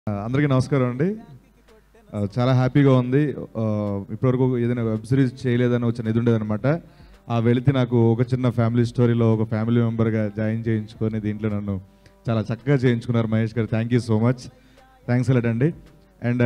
ఆ, అందరికీ నమస్కారం అండి ఆ, చాలా హ్యాపీగా ఉంది ఆ, ఇప్పటివరకు ఏదైనా వెబ్ సిరీస్ చేయలేదని వచ్చిన ఇది ఉండేదన్నమాట ఆ వెళితే నాకు ఒక చిన్న ఫ్యామిలీ స్టోరీలో ఒక ఫ్యామిలీ మెంబర్గా జాయిన్ చేయించుకొని దీంట్లో నన్ను చాలా చక్కగా చేయించుకున్నారు మహేష్ గారు thank you so much thanks a lot అండి అండ్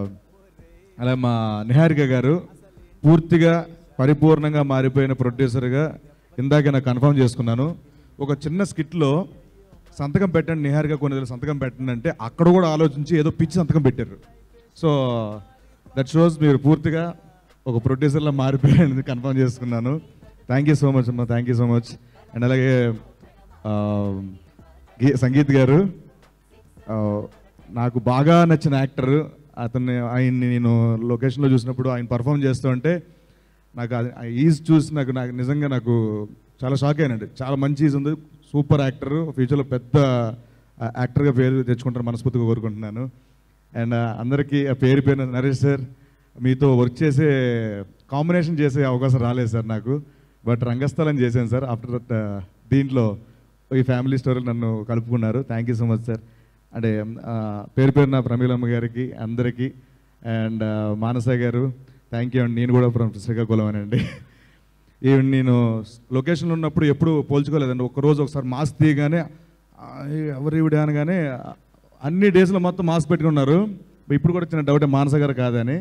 అలా మా నిహారిక గారు పూర్తిగా పరిపూర్ణంగా మారిపోయిన ప్రొడ్యూసర్గా ఇందాక నాకు కన్ఫర్మ్ చేసుకున్నాను ఒక చిన్న స్కిట్లో సంతకం పెట్టండి నిహారిక కొన్ని రోజులు సంతకం పెట్టండి అంటే అక్కడ కూడా ఆలోచించి ఏదో పిచ్చి సంతకం పెట్టారు సో దట్ షోస్ మీరు పూర్తిగా ఒక ప్రొడ్యూసర్లో మారిపోయారని కన్ఫర్మ్ చేసుకున్నాను థ్యాంక్ యూ సో మచ్ అమ్మా thank you so much and అలాగే ఆ, గి- సంగీత్ గారు ఆ, నాకు బాగా నచ్చిన యాక్టర్ అతన్ని ఆయన్ని నేను లొకేషన్లో చూసినప్పుడు ఆయన పర్ఫామ్ చేస్తూ ఉంటే నాకు అది- ఆ ఈజ్ చూసి నాకు నాకు నిజంగా నాకు చాలా షాక్ అయినండి చాలా మంచి ఈజ్ ఉంది సూపర్ యాక్టర్ ఫ్యూచర్లో పెద్ద ఆ, యాక్టర్గా పేరు తెచ్చుకుంటారు మనస్ఫూర్తిగా కోరుకుంటున్నాను అండ్ ఆ, అందరికీ ఆ పేరు పేరు నరేష్ సార్ మీతో వర్క్ చేసే కాంబినేషన్ చేసే అవకాశం రాలేదు సార్ నాకు బట్ రంగస్థలం చేశాను సార్ ఆఫ్టర్ దట్ దీంట్లో ఈ ఫ్యామిలీ స్టోరీలు నన్ను కలుపుకున్నారు thank you so much sir అంటే ఆ, పేరు పేరున ప్రమీలమ్మ గారికి అందరికీ అండ్ మానస గారు థ్యాంక్ యూ అండి నేను కూడా ఫ్రమ్ శ్రీకాకుళం అండి ఈవెన్ నేను లొకేషన్లో ఉన్నప్పుడు ఎప్పుడు పోల్చుకోలేదండి ఒక్కరోజు ఒకసారి మాస్క్ తీయగానే "ఆ, ఎవరు ఈవిడ అనగానే అన్ని డేస్లో మొత్తం మాస్క్ పెట్టుకున్నారు ఇప్పుడు కూడా చిన్న డౌటే మానస గారు కాదని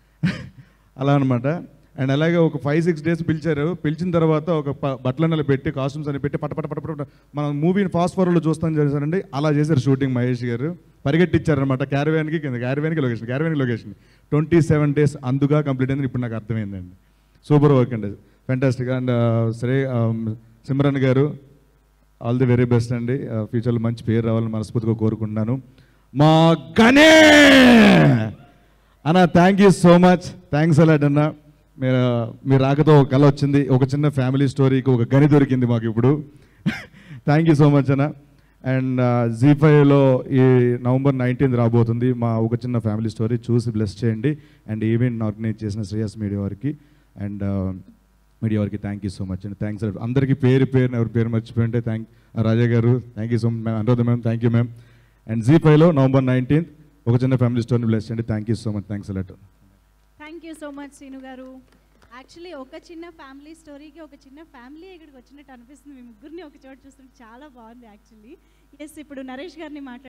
అలా అనమాట అండ్ అలాగే ఒక ఫైవ్ సిక్స్ డేస్ పిలిచారు పిలిచిన తర్వాత ఒక ప- బట్టలన్నలు పెట్టి కాస్ట్యూమ్స్ అని పెట్టి పట పట పట పట మనం మూవీని ఫాస్ట్ ఫార్వర్డ్లో చూస్తాం చేశారండి అలా చేశారు షూటింగ్ మహేష్ గారు పరిగెట్టిచ్చారనమాట క్యారవాన్కి కింద క్యారవాన్కి లొకేషన్ క్యారవాన్కి లొకేషన్ ట్వంటీ సెవెన్ డేస్ అందుగా కంప్లీట్ అయింది ఇప్పుడు నాకు అర్థమైందండి సూపర్ వర్క్ అండి ఫెంటాస్టిక్ అండ్ సరే సిమ్రన్ గారు ఆల్ ది వెరీ బెస్ట్ అండి ఫ్యూచర్లో మంచి పేరు రావాలని మనస్ఫూర్తిగా కోరుకుంటున్నాను మా గనే అన్న thank you so much thanks a lot అన్న మీరు మీ రాకతో ఒక కళ వచ్చింది ఒక చిన్న ఫ్యామిలీ స్టోరీకి ఒక గని దొరికింది మాకు ఇప్పుడు థ్యాంక్ యూ సో మచ్ అన్న అండ్ జీ ఫైవ్లో ఈ నవంబర్ నైన్టీన్త్ రాబోతుంది మా ఒక చిన్న ఫ్యామిలీ స్టోరీ చూసి బ్లెస్ చేయండి అండ్ ఈవెంట్ ఆర్గనైజ్ చేసిన శ్రేయస్ మీడియా వారికి అండ్ మీడియా వారికి థ్యాంక్ యూ సో మచ్ అండి థ్యాంక్స్ అందరికీ పేరు పేరు ఎవరి పేరు మర్చిపోయింటే థ్యాంక్ రాజా గారు thank you so much ma'am Anuradha ma'am thank you ma'am and Zee ఫైవ్లో నవంబర్ నైన్టీన్త్ ఒక చిన్న ఫ్యామిలీ స్టోరీని బ్లెస్ చేయండి thank you so much thanks a lot thank you so much Srinu గారు యాక్చువల్లీ ఒక చిన్న ఫ్యామిలీ స్టోరీకి ఒక చిన్న ఫ్యామిలీ ఇక్కడికి వచ్చినట్టు అనిపిస్తుంది మీ ముగ్గురిని ఒక చోట చూస్తుంటే చాలా బాగుంది యాక్చువల్లీ ఎస్ ఇప్పుడు నరేష్ గారిని మాట్లాడు